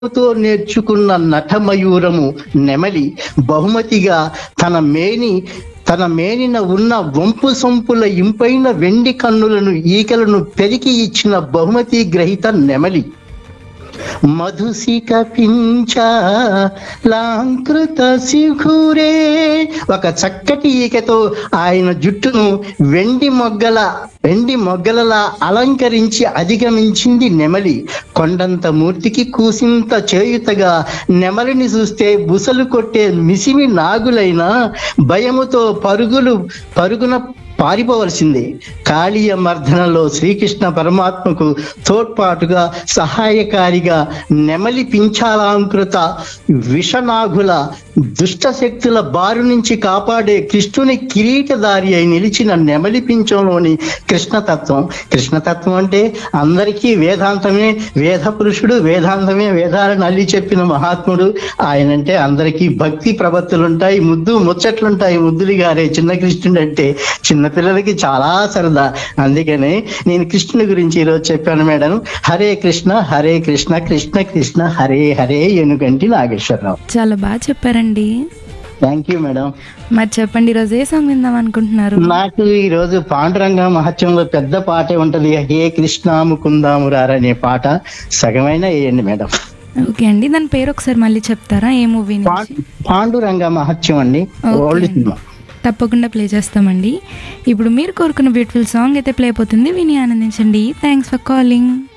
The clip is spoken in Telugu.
తో నేర్చుకున్న నటమయూరము నెమలి బహుమతిగా తన మేని తన మేనిన ఉన్న వంపు సొంపుల ఇంపైన వెండి కన్నులను ఈకలను పెరికి ఇచ్చిన బహుమతి గ్రహీత నెమలి మధుసిక పించ లాంకృత శిఖురే ఒక చక్కటి ఈకతో ఆయన జుట్టును వెండి మొగ్గల వెండి మొగ్గలలా అలంకరించి అధిగమించింది నెమలి కొండంత మూర్తికి కూసింత చేయుతగా నెమలిని చూస్తే బుసలు కొట్టే మిసిమి నాగులైన భయముతో పరుగులు పరుగున పారిపోవలసిందే కాళీయ మర్దనలో శ్రీకృష్ణ పరమాత్మకు తోడ్పాటుగా సహాయకారిగా నెమలి పింఛాలాంకృత విషనాగుల దుష్ట శక్తుల బారు నుంచి కాపాడే కృష్ణుని కిరీటదారి అయి నిలిచిన నెమలి పింఛంలోని కృష్ణతత్వం కృష్ణతత్వం అంటే అందరికీ వేదాంతమే వేద పురుషుడు వేదాంతమే వేదాలను అల్లి చెప్పిన మహాత్ముడు ఆయనంటే అందరికీ భక్తి ప్రపత్తులు ఉంటాయి ముద్దు ముచ్చట్లుంటాయి ముద్దులు గారే చిన్న కృష్ణుడు అంటే చిన్నపిల్లలకి చాలా సరదా అందుకనే నేను కృష్ణుని గురించి ఈరోజు చెప్పాను మేడం హరే కృష్ణ హరే కృష్ణ కృష్ణ కృష్ణ హరే హరే ఎనుగంటి నాగేశ్వరరావు చాలా బాగా చెప్పారండి థ్యాంక్ యూ మేడం మరి చెప్పండి ఈరోజు ఏ సాంగ్ విందాం అనుకుంటున్నారు నాకు ఈ రోజు పాండురంగ మహత్యంలో పెద్ద పాటే ఉంటది హే కృష్ణ ముకుందామురార అనే పాట సగమైన వేయండి మేడం ఓకే అండి దాని పేరు ఒకసారి మళ్ళీ చెప్తారా ఏ మూవీ నుంచి పాం- పాండురంగ మహత్యం అండి ఓకే ఓల్డ్ అండి. సినిమా తప్పకుండా ప్లే చేస్తామండి ఇప్పుడు మీరు కోరుకున్న బ్యూటిఫుల్ సాంగ్ అయితే ప్లే అయిపోతుంది విని ఆనందించండి థ్యాంక్స్ ఫర్ కాలింగ్